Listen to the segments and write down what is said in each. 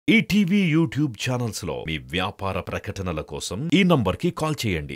ETV YouTube channels లో మీ వ్యాపార ప్రకటనల కోసం ఈ నంబర్కి కాల్ చేయండి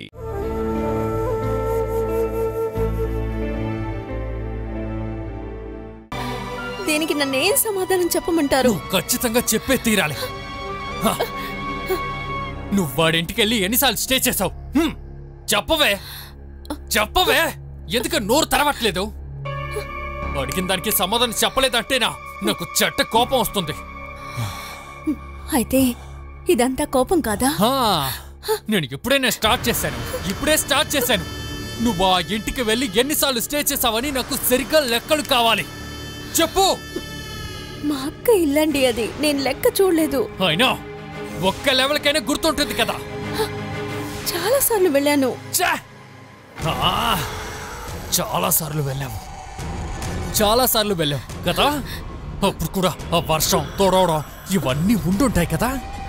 దీనికి నన్ను ఏం సమాధానం చెప్పమంటారు నువ్వు ఖచ్చితంగా చెప్పే తీరాలి హ. నువ్వు వాడింటికి వెళ్ళి ఎన్నిసార్లు స్టే చేసావు హ్మ్. చెప్పవే చెప్పవే ఎందుకు నోరు తెరవట్లేదు అడిగిన దానికి సమాధానం చెప్పలేదంటేనా నాకు చెట్ట కోపం వస్తుంది అయితే ఇదంతా కోపం కాదా హా, నేను ఇప్పుడే నేను స్టార్ట్ చేశాను ఇప్పుడే స్టార్ట్ చేశాను నువ్వు ఆ ఇంటికి వెళ్ళి ఎన్నిసార్లు స్టే చేసావని నాకు సరిగ్గా లెక్కలు కావాలి చెప్పు మా అక్క ఇల్లండి అది నేను లెక్క చూడలేదు అయినా ఒక్క లెవెల్కైనా గుర్తుంటుంది కదా చాలా సార్లు వెళ్ళాను ఛే! ఆ, చాలా సార్లు వెళ్ళాము చాలా సార్లు వెళ్ళాం కదా అప్పుడు కూడా ఆ వర్షం తొడవడం ఇవన్నీ ఉండుంటాయి కదా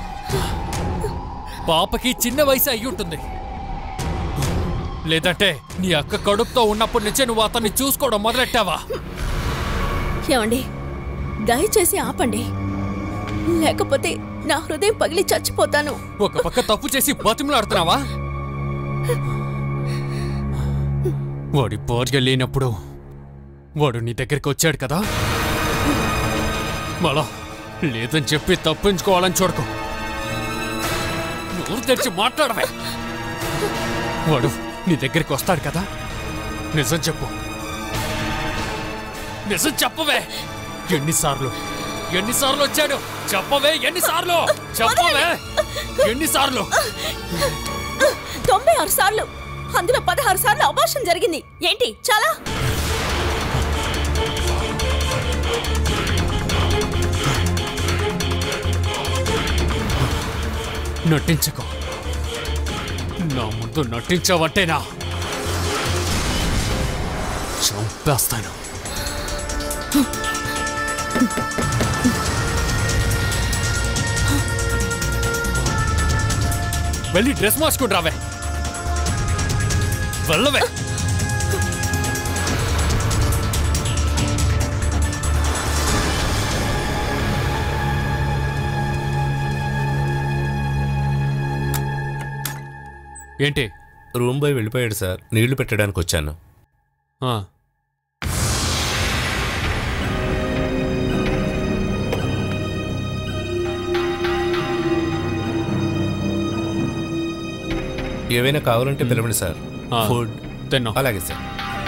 పాపకి చిన్న వయసు అయి ఉంటుంది లేదంటే నీ అక్క కడుపుతో ఉన్నప్పటి నుంచే నువ్వు అతన్ని చూసుకోవడం మొదలెట్టావా ఏమండి దయచేసి ఆపండి లేకపోతే నా హృదయం పగిలి చచ్చిపోతాను ఒక పక్క తప్పు చేసి బతిమలాడుతున్నావా వాడి భార్య లేనప్పుడు వాడు నీ దగ్గరికి వచ్చాడు కదా మళ్ళా లేదని చెప్పి తప్పించుకోవాలని చూడకు నోరు తెరిచి మాట్లాడవే వాడు నీ దగ్గరికి వస్తాడు కదా నిజం చెప్పు నిజం చెప్పవే ఎన్నిసార్లు ఎన్నిసార్లు వచ్చాడు చెప్పవే ఎన్నిసార్లు చెప్పవే ఎన్నిసార్లు తొంభై ఆరు సార్లు అందులో పదహారు సార్లు అభాషణ జరిగింది ఏంటి చాలా నటించకు నా ముందు నటించావంటేనా చంపేస్తాను వెళ్ళి డ్రెస్ మార్చుకుని రావే వెళ్ళవే ఏంటి రూమ్ బాయ్ వెళ్ళిపోయాడు సార్ నీళ్లు పెట్టడానికి వచ్చాను ఆ, ఏవైనా కావాలంటే పిలవండి సార్ ఆ, ఫుడ్ తిన్నాం అలాగే సార్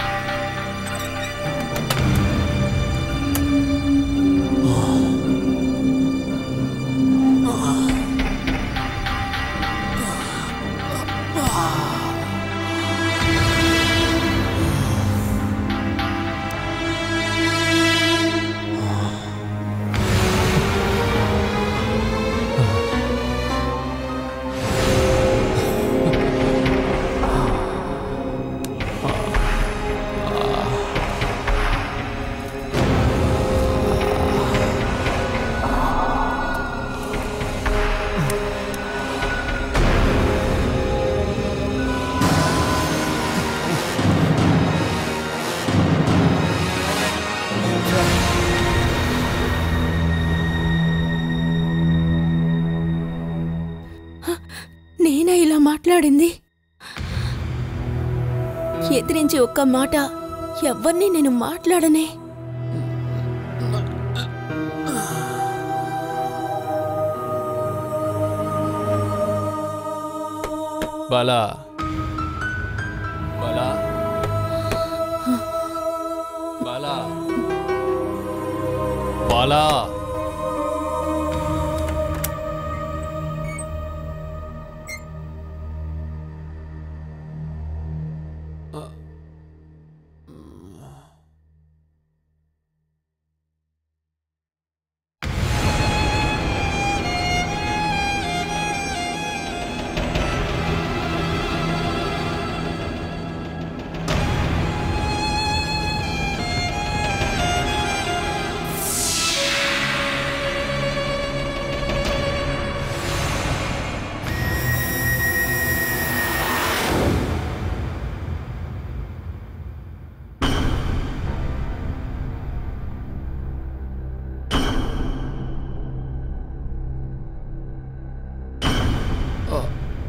నేనా ఇలా మాట్లాడింది ఎదిరించి ఒక్క మాట ఎవరిని నేను మాట్లాడనే బాలా బాలా బాలా బాలా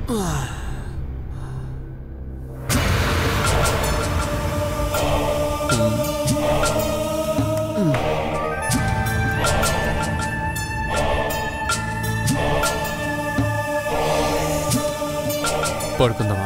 పడుకుందామా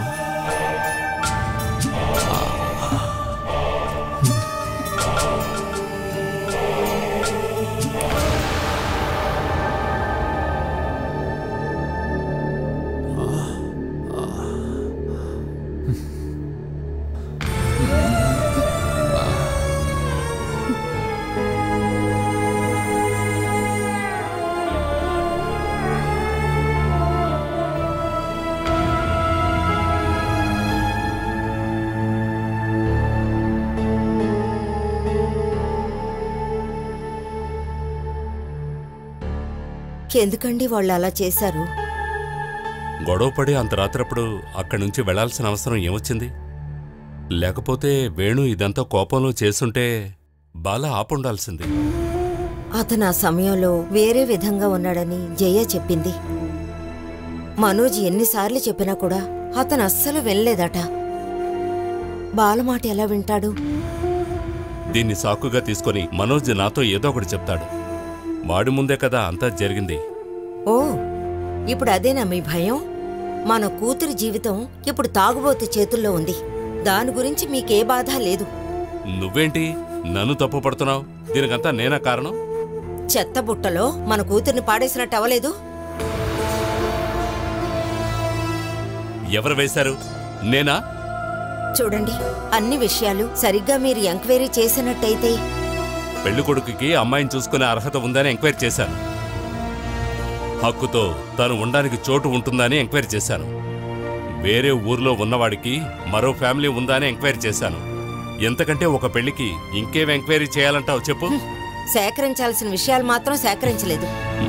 ఎందుకండి వాళ్ళు అలా చేశారు గొడవపడి అంత రాత్రప్పుడు అక్కడి నుంచి వెళ్లాల్సిన అవసరం ఏమొచ్చింది లేకపోతే వేణు ఇదంతా కోపంలో చేసుంటే బాల ఆపుండాల్సింది అతను ఆ సమయంలో వేరే విధంగా ఉన్నాడని జయ చెప్పింది మనోజ్ ఎన్నిసార్లు చెప్పినా కూడా అతను అస్సలు వినలేదట బాలమాట ఎలా వింటాడు దీన్ని సాకుగా తీసుకొని మనోజ్ నాతో ఏదో ఒకటి చెప్తాడు వాడి ముందే కదా అంతా జరిగింది ఓ ఇప్పుడు అదేనా మీ భయం మన కూతురి జీవితం ఇప్పుడు తాగుబోతు చేతుల్లో ఉంది దాని గురించి మీకే బాధ లేదు నువ్వేంటి నన్ను తప్పు పడుతున్నావు దీనికంతా నేనా కారణం చెత్త బుట్టలో మన కూతుర్ని పాడేసినట్టు అవలేదు ఎవరు వేశారు నేనా చూడండి అన్ని విషయాలు సరిగ్గా మీరు ఎంక్వైరీ చేసినట్టయితే పెళ్లి కొడుకుకి అమ్మాయిని చూసుకునే అర్హత ఉందని ఎంక్వైరీ చేశాను హక్కుతో తను ఉండడానికి చోటు ఉంటుందని ఎంక్వైరీ చేశాను వేరే ఊర్లో ఉన్నవాడికి మరో ఫ్యామిలీ ఉందా అని ఎంక్వైరీ చేశాను ఎంతకంటే ఒక పెళ్లికి ఇంకేం ఎంక్వైరీ చేయాలంటావు చెప్పు సేకరించాల్సిన విషయాలు మాత్రం సేకరించలేదు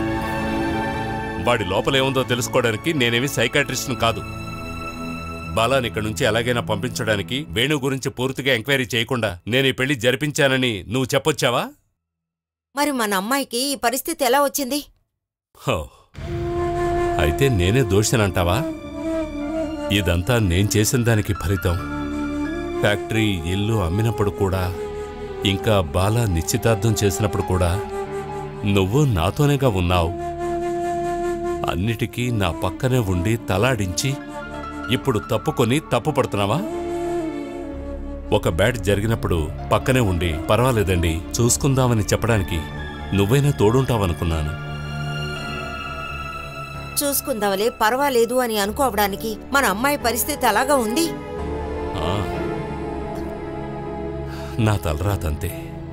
వాడి లోపల ఏముందో తెలుసుకోవడానికి నేనేమి సైకాట్రిస్ట్ను కాదు బాలాని ఇక్కడి నుంచి ఎలాగైనా పంపించడానికి వేణు గురించి పూర్తిగా ఎంక్వైరీ చేయకుండా నేను ఈ పెళ్లి జరిపించానని నువ్వు చెప్పొచ్చావా మరి మన అమ్మాయికి ఈ పరిస్థితి ఎలా వచ్చింది హో. అయితే నేనే దోషనంటావా ఇదంతా నేను చేసిన దానికి ఫలితం ఫ్యాక్టరీ ఇల్లు అమ్మినప్పుడు కూడా ఇంకా బాల నిశ్చితార్థం చేసినప్పుడు కూడా నువ్వు నాతోనేగా ఉన్నావు అన్నిటికీ నా పక్కనే ఉండి తలాడించి ఇప్పుడు తప్పుకొని తప్పు పడుతున్నావా ఒక బ్యాట్ జరిగినప్పుడు పక్కనే ఉండి పర్వాలేదండి చూసుకుందామని చెప్పడానికి నువ్వైనా తోడుంటావనుకున్నాను చూసుకుందాంలే పర్వాలేదు అని అనుకోవడానికి మన అమ్మాయి పరిస్థితి అలాగా ఉంది ఆ. నా తలరాతంతే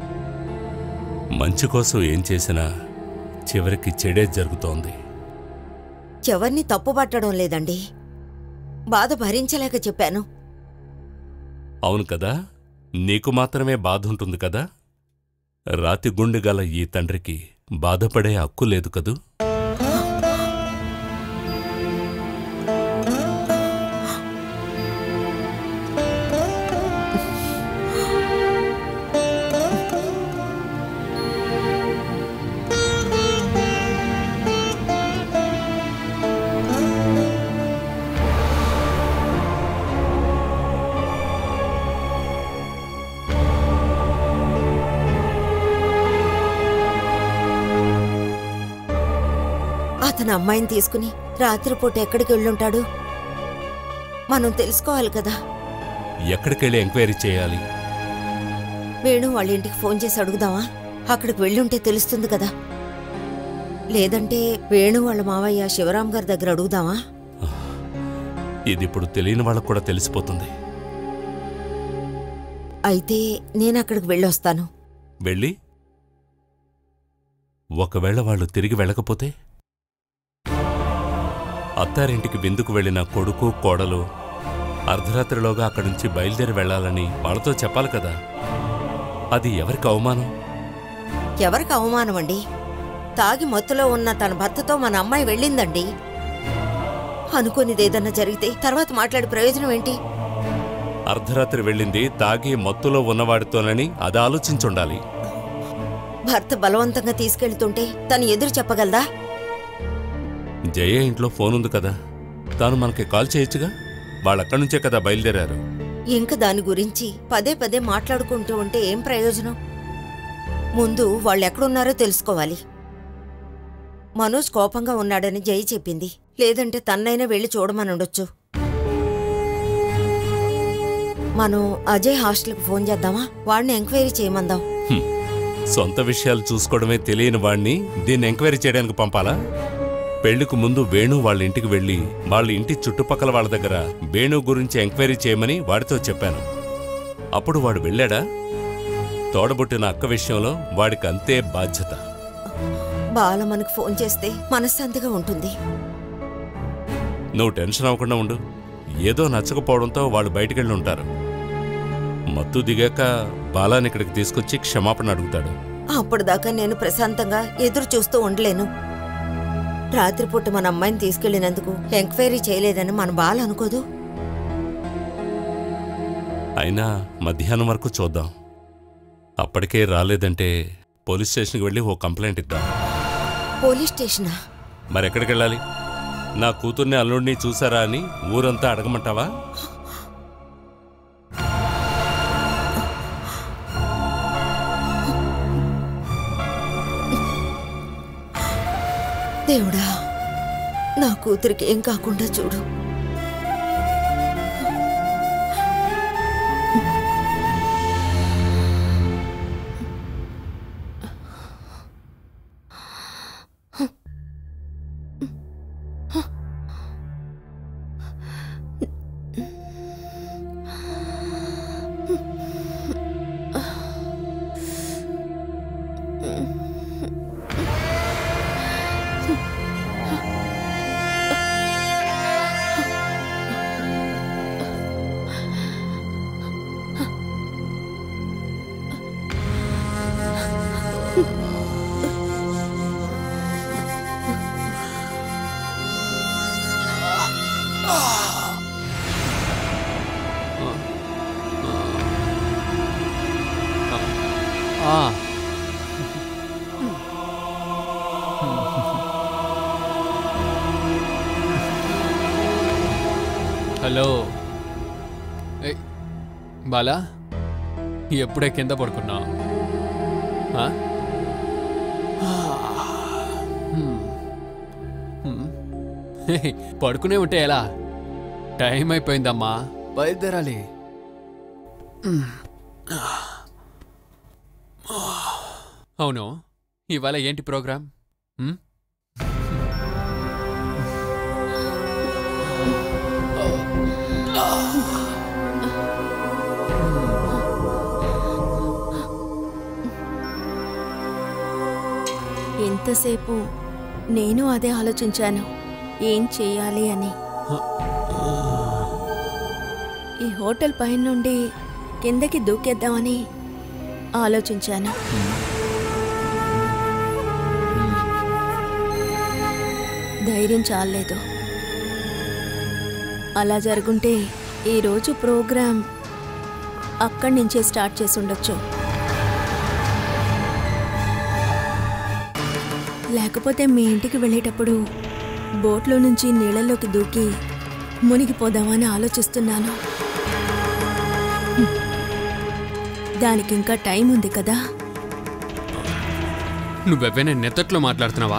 మంచి కోసం ఏం చేసినా చివరికి చెడే జరుగుతోంది ఎవరిని తప్పుపట్టడం లేదండి బాధ భరించలేక చెప్పాను అవును కదా నీకు మాత్రమే బాధ ఉంటుంది కదా రాతి గుండె గల ఈ తండ్రికి బాధపడే హక్కు లేదు కదూ అతను అమ్మాయిని తీసుకుని రాత్రిపూట ఎక్కడికి వెళ్ళుంటాడు మనం తెలుసుకోవాలి కదా ఎక్కడికెళ్ళి ఎంక్వైరీ చేయాలి వేణు వాళ్ళ ఇంటికి ఫోన్ చేసి అడుగుదామా అక్కడికి వెళ్ళుంటే తెలుస్తుంది కదా లేదంటే వేణు వాళ్ళ మావయ్య శివరాం గారి దగ్గర అడుగుదామా ఇది ఇప్పుడు తెలియని వాళ్ళకు కూడా తెలిసిపోతుంది అయితే నేను అక్కడికి వెళ్ళొస్తాను వెళ్ళి ఒకవేళ వాళ్ళు తిరిగి వెళ్ళకపోతే అత్తారింటికి విందుకు వెళ్ళిన కొడుకు కోడలు అర్ధరాత్రిలోగా అక్కడి నుంచి బయలుదేరి వెళ్ళాలని వాళ్ళతో చెప్పాలి కదా అది ఎవరికి అవమానం ఎవరికి అవమానం అండి తాగి మత్తులో ఉన్న తన భర్తతో మన అమ్మాయి వెళ్ళిందండి అనుకోనిది ఏదన్నా జరిగితే తర్వాత మాట్లాడే ప్రయోజనం ఏంటి అర్ధరాత్రి వెళ్ళింది తాగి మత్తులో ఉన్నవాడితోనని అది ఆలోచించుండాలి భర్త బలవంతంగా తీసుకెళ్తుంటే తను ఎదురు చెప్పగలదా జయ ఇంట్లో ఫోన్ ఉంది కదా తాను మనకి కాల్ చేయొచ్చుగా వాళ్ళక్కడి నుంచే కదా బయలుదేరారు ఇంక దాని గురించి పదే పదే మాట్లాడుకుంటూ ఉంటే ఏం ప్రయోజనం ముందు వాళ్ళు ఎక్కడున్నారో తెలుసుకోవాలి మనోజ్ కోపంగా ఉన్నాడని జై చెప్పింది లేదంటే తన్నైనా వెళ్ళి చూడమని ఉండొచ్చు మనం అజయ్ హాస్టల్కి ఫోన్ చేద్దామా వాడిని ఎంక్వైరీ చేయమందాం హ్మ్. సొంత విషయాలు చూసుకోవడమే తెలియని వాణ్ణి దీన్ని ఎంక్వైరీ చేయడానికి పంపాలా పెళ్లికి ముందు వేణు వాళ్ళ ఇంటికి వెళ్ళి వాళ్ళ ఇంటి చుట్టుపక్కల వాళ్ళ దగ్గర వేణు గురించి ఎంక్వైరీ చేయమని వాడితో చెప్పాను అప్పుడు వాడు వెళ్ళాడా తోడబుట్టిన అక్క విషయంలో వాడికి అంతే బాధ్యత బాల మనకు ఫోన్ చేస్తే మనశ్శాంతిగా ఉంటుంది నువ్వు టెన్షన్ అవ్వకుండా ఉండు ఏదో నచ్చకపోవడంతో వాళ్ళు బయటికెళ్ళి ఉంటారు మత్తు దిగాక బాలాని ఇక్కడికి తీసుకొచ్చి క్షమాపణ అడుగుతాడు అప్పటిదాకా నేను ప్రశాంతంగా ఎదురు చూస్తూ ఉండలేను రాత్రిపూట మన అమ్మాయిని తీసుకెళ్లినందుకు ఎంక్వైరీ చేయలేదని మన బాల అనుకోదు అయినా మధ్యాహ్నం వరకు చూద్దాం అప్పటికే రాలేదంటే పోలీస్ స్టేషన్కి వెళ్ళి ఓ కంప్లైంట్ ఇద్దాం పోలీస్ స్టేషనా మరి ఎక్కడికి వెళ్ళాలి నా కూతుర్ని అల్లుడిని చూసారా అని ఊరంతా అడగమంటావా దేవుడా నా కూతురికి ఏం కాకుండా చూడు ఆ. హలో ఏయ్, బాలా ఎప్పుడే కింద పడుకున్నావు ఆ? హ్మ్. హ్మ్. ఏయ్, పడుకునే ఉంటే ఎలా టైం అయిపోయిందమ్మా బయలుదేరాలి అవును ఇవాళ ఏంటి ప్రోగ్రామ్ హ్మ్? ఎంతసేపు నేను అదే ఆలోచించాను ఏం చెయ్యాలి అని ఈ హోటల్ పైన నుండి కిందకి దూకేద్దామని ఆలోచించాను ధైర్యం చాలేదు అలా జరుగుంటే ఈరోజు ప్రోగ్రాం అక్కడి నుంచే స్టార్ట్ చేసి ఉండొచ్చు లేకపోతే మీ ఇంటికి వెళ్ళేటప్పుడు బోట్లో నుంచి నీళ్ళలోకి దూకి మునిగిపోదామని ఆలోచిస్తున్నాను హ్మ్. దానికి ఇంకా టైం ఉంది కదా నువ్వెవైనా నెత్తట్లో మాట్లాడుతున్నావా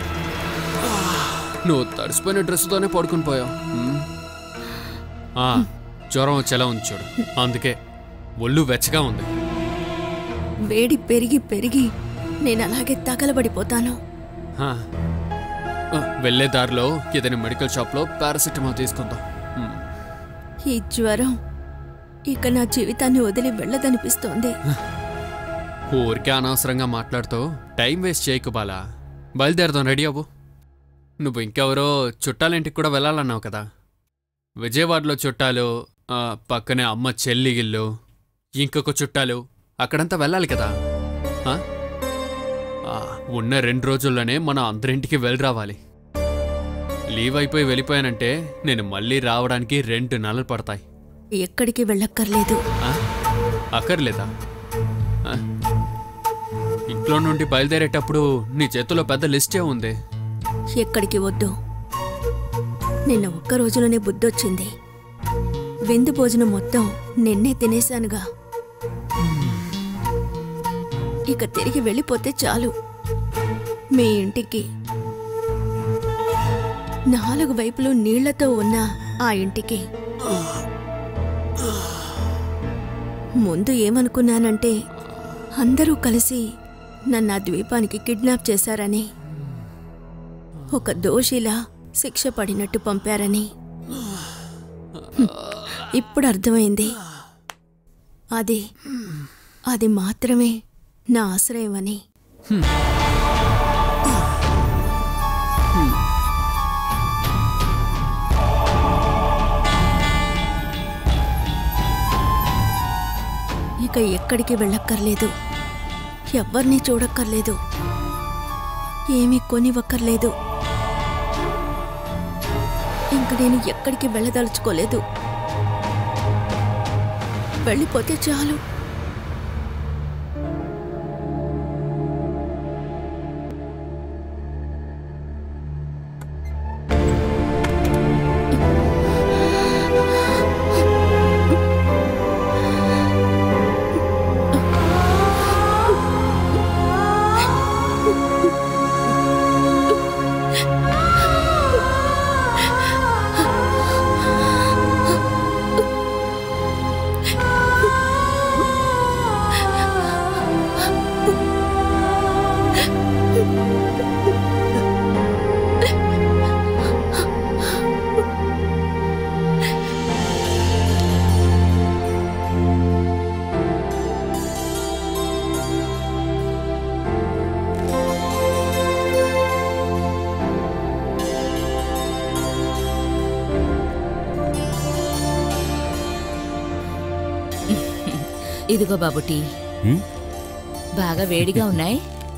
నువ్వు తడిసిపోయిన డ్రెస్తోనే పడుకుని పోయావు హ్మ్? ఆ, జ్వరం వచ్చేలా ఉంది చూడు అందుకే ఒళ్ళు వెచ్చగా ఉంది వేడి పెరిగి పెరిగి నేను అలాగే తగలబడిపోతాను హా. ఆ, వెళ్ళే దారిలో ఏదైనా మెడికల్ షాప్లో పారాసిటమాల్ తీసుకుందాం హ్మ్. ఈ జ్వరం ఇక నా జీవితాన్ని వదిలి వెళ్ళదనిపిస్తోంది ఊరికే అనవసరంగా మాట్లాడుతూ టైం వేస్ట్ చేయకు బాలా బయలుదేరదాం రెడీ అవ్వు నువ్వు ఇంకెవరో చుట్టాలింటికి కూడా వెళ్ళాలన్నావు కదా విజయవాడలో చుట్టాలు ఆ, పక్కనే అమ్మ చెల్లి ఇల్లు ఇంకొక చుట్టాలు అక్కడంతా వెళ్ళాలి కదా ఆ? ఆ, ఉన్న రెండు రోజుల్లోనే మనం అందరింటికి వెళ్ళి రావాలి లీవ్ అయిపోయి వెళ్ళిపోయానంటే నేను మళ్ళీ రావడానికి రెండు నెలలు పడతాయి ఎక్కడికి వెళ్ళక్కర్లేదు ఆ? అక్కర్లేదా ఆ? ఇంట్లో నుండి బయలుదేరేటప్పుడు నీ చేతిలో పెద్ద లిస్టే ఉంది ఎక్కడికి వద్దు నిన్న ఒక్క రోజులోనే బుద్ధొచ్చింది విందు భోజనం మొత్తం నిన్నే తినేశానుగా ఇక తిరిగి వెళ్ళిపోతే చాలు మీ ఇంటికి నాలుగు వైపులు నీళ్లతో ఉన్న ఆ ఇంటికి ముందు ఏమనుకున్నానంటే అందరూ కలిసి నన్ను ఆ ద్వీపానికి కిడ్నాప్ చేశారని ఒక దోషిలా శిక్ష పడినట్టు పంపారని హ్మ్. ఇప్పుడు అర్థమైంది అది అది మాత్రమే నా ఆశ్రయమని ఇక ఎక్కడికి వెళ్ళక్కర్లేదు ఎవ్వరినీ చూడక్కర్లేదు ఏమీ కొనివ్వక్కర్లేదు ఇంక నేను ఎక్కడికి వెళ్ళదలుచుకోలేదు వెళ్ళిపోతే చాలు ఇదిగో బాబు టీ హ్మ్? బాగా వేడిగా ఉన్నాయి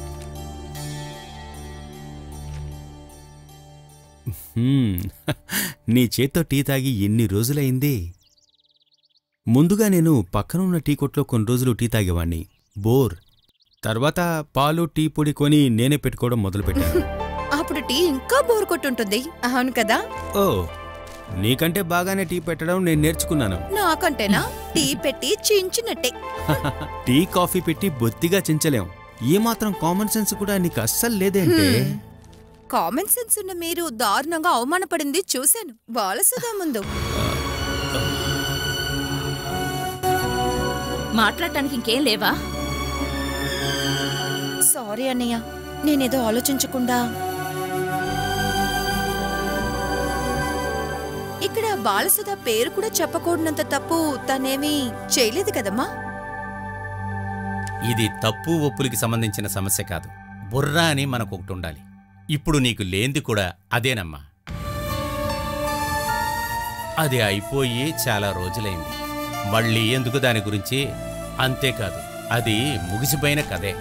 హ్మ్. నీ చేత్తో టీ తాగి ఎన్ని రోజులైంది ముందుగా నేను పక్కన ఉన్న టీ కొట్లో కొన్ని రోజులు టీ తాగేవాణ్ణి బోర్ తర్వాత పాలు టీ పొడి కొని నేనే పెట్టుకోవడం మొదలుపెట్టాను అప్పుడు టీ ఇంకా బోర్ కొట్టుంటుంది అవును కదా ఓ నీకంటే బాగానే టీ పెట్టడం నేను నేర్చుకున్నాను నాకంటేనా టీ పెట్టి చించినట్టే టీ కాఫీ పెట్టి బొత్తిగా చించలేం ఏమాత్రం కామన్ సెన్స్ కూడా నీకు అస్సలు లేదేంటే కామన్ సెన్స్ ఉన్న మీరు దారుణంగా అవమానపడింది చూశాను బాలసుదా ముందు మాట్లాడటానికి ఇంకేం లేవా సారీ అన్నయ్య నేనేదో ఆలోచించకుండా ఇక్కడ బాలసుధ పేరు కూడా చెప్పకూడనంత తప్పు తనేమీ చేయలేదు కదమ్మా ఇది తప్పు ఒప్పులకి సంబంధించిన సమస్య కాదు బుర్ర అని మనకు ఒకటి ఉండాలి ఇప్పుడు నీకు లేంది కూడా అదేనమ్మా అది అయిపోయి చాలా రోజులైంది మళ్ళీ ఎందుకు దాని గురించి అంతేకాదు అది ముగిసిపోయిన కదే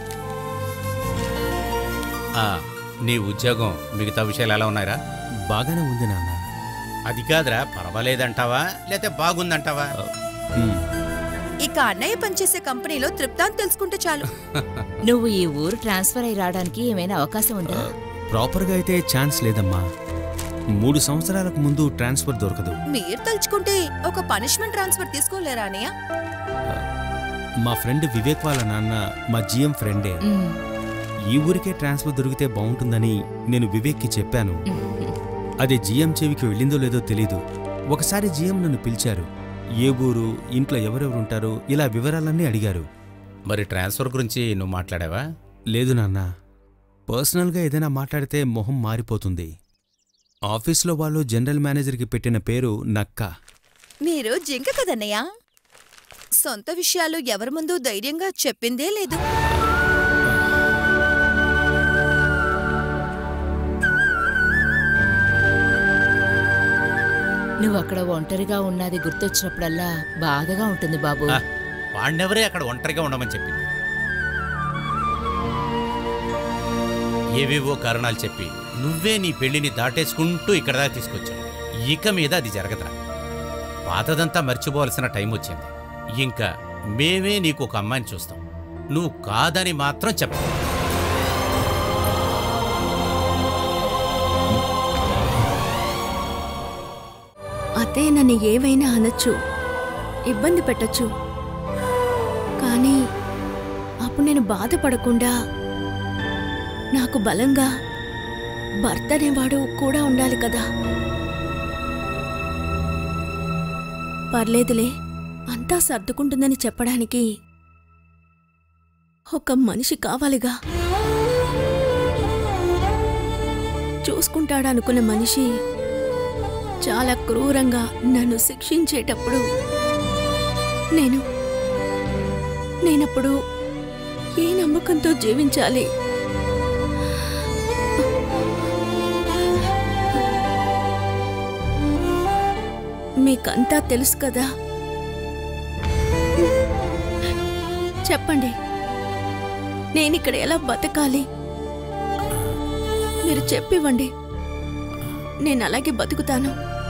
ఆ, నీ ఉద్యోగం మిగతా విషయాలు ఎలా ఉన్నాయిరా బాగానే ఉంది నాన్న అది కాదురా పర్వాలేదంటావా లేతే బాగుందంటావా హ్మ్. ఇక అన్నయ్య పనిచేసే కంపెనీలో తృప్తాన్ని తెలుసుకుంటే చాలు నువ్వు ఈ ఊరు ట్రాన్స్ఫర్ అయి రావడానికి ఏమైనా అవకాశం ఉందా ప్రాపర్గా అయితే ఛాన్స్ లేదమ్మా మూడు సంవత్సరాలకు ముందు ట్రాన్స్ఫర్ దొరకదు మీరు తలుచుకుంటే ఒక పనిష్మెంట్ ట్రాన్స్ఫర్ తీసుకోలేరా అన్నయ్య మా ఫ్రెండ్ వివేక్ వాళ్ళ నాన్న మా జిఎం ఫ్రెండే ఉమ్, ఈ ఊరికే ట్రాన్స్ఫర్ దొరికితే బాగుంటుందని నేను వివేక్కి చెప్పాను అది జిఎం చెవికి వెళ్ళిందో లేదో తెలీదు ఒకసారి జిఎం నన్ను పిలిచారు ఏ ఊరు ఇంట్లో ఎవరెవరు ఉంటారు ఇలా వివరాలన్నీ అడిగారు మరి ట్రాన్స్ఫర్ గురించి నువ్వు మాట్లాడావా లేదు నాన్న పర్సనల్గా ఏదైనా మాట్లాడితే మొహం మారిపోతుంది ఆఫీస్లో వాళ్ళు జనరల్ మేనేజర్కి పెట్టిన పేరు నక్క మీరు జింక కదన్నయ్య సొంత విషయాలు ఎవరి ముందు ధైర్యంగా చెప్పిందే లేదు నువ్వు అక్కడ ఒంటరిగా ఉన్నది గుర్తొచ్చినప్పుడల్లా బాధగా ఉంటుంది బాబు ఆ, వాణ్ణెవరే అక్కడ ఒంటరిగా ఉండమని చెప్పింది ఏవేవో కారణాలు చెప్పి నువ్వే నీ పెళ్లిని దాటేసుకుంటూ ఇక్కడ దాకా తీసుకొచ్చావు ఇక మీద అది జరగదురా పాతదంతా మర్చిపోవాల్సిన టైం వచ్చింది ఇంకా మేమే నీకు ఒక అమ్మాయిని చూస్తాం నువ్వు కాదని మాత్రం చెప్ప అత్తయ్య నన్ను ఏవైనా అనొచ్చు ఇబ్బంది పెట్టచ్చు కానీ అప్పుడు నేను బాధపడకుండా నాకు బలంగా భర్త అనేవాడు కూడా ఉండాలి కదా పర్లేదులే అంతా సర్దుకుంటుందని చెప్పడానికి ఒక మనిషి కావాలిగా చూసుకుంటాడనుకున్న మనిషి చాలా క్రూరంగా నన్ను శిక్షించేటప్పుడు నేను నేనప్పుడు ఏ నమ్మకంతో జీవించాలి మీకంతా తెలుసు కదా చెప్పండి నేనిక్కడ ఎలా బతకాలి మీరు చెప్పివ్వండి నేను అలాగే బతుకుతాను